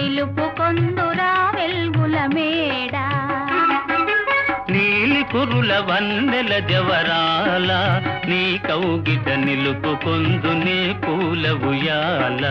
నిలుపుకొందురా వెల్గుల మేడ నీలి కురుల వన్నెల జవరాల నీ కౌగిట నిలుపుకొందు నీ పూల ఉయ్యాల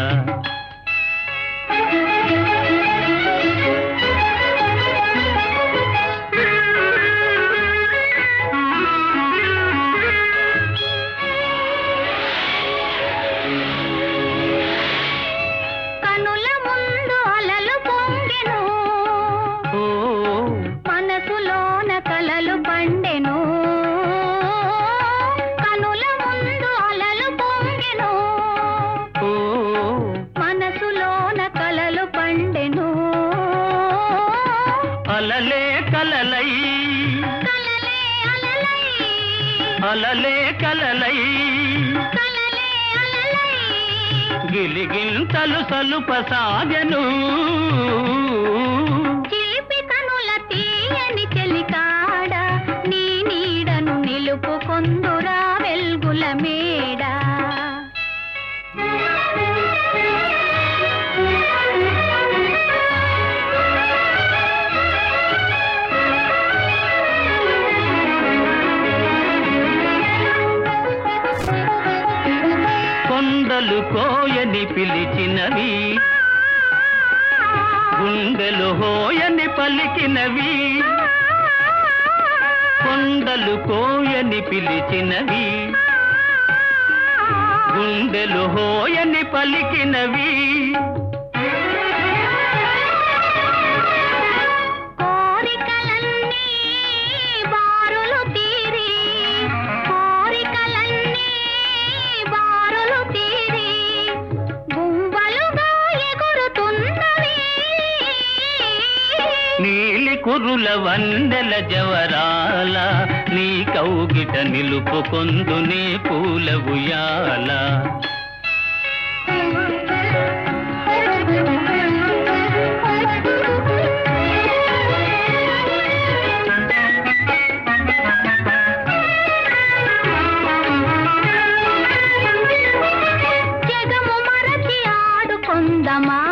కనుల ముందు అలలు పొంగెను ఓ మనసులోన కలలు పండెను కనుల ముందు అలలు పొంగెను ఓ మనసులోన కలలు పండెను అలలే కలలై కలలే అలలై అలలే కలలై కలలే అలలై గిలిగింతలు సలుప సాగెను చిలిపి కనుల తీయని చెలికాడ నీ నీడను నిలుపుకొందురా వెల్గుల మేడ కొండలు కోయని పిలిచినవి గుండెలు హోయని పలికినవి కొండలు కోయని పిలిచినవి గుండెలు హోయని పలికినవి కోరికలన్నీ బారులు తీరి కోరికలన్నీ బారులు తీరి గుంబలుగా ఎగురుతున్నవి నీలి కురుల వందెల జవరాల నీ కౌగిట నిలుపుకొందు నీ పూల ఉయ్యాల జగము మరచి ఆడుకొందమా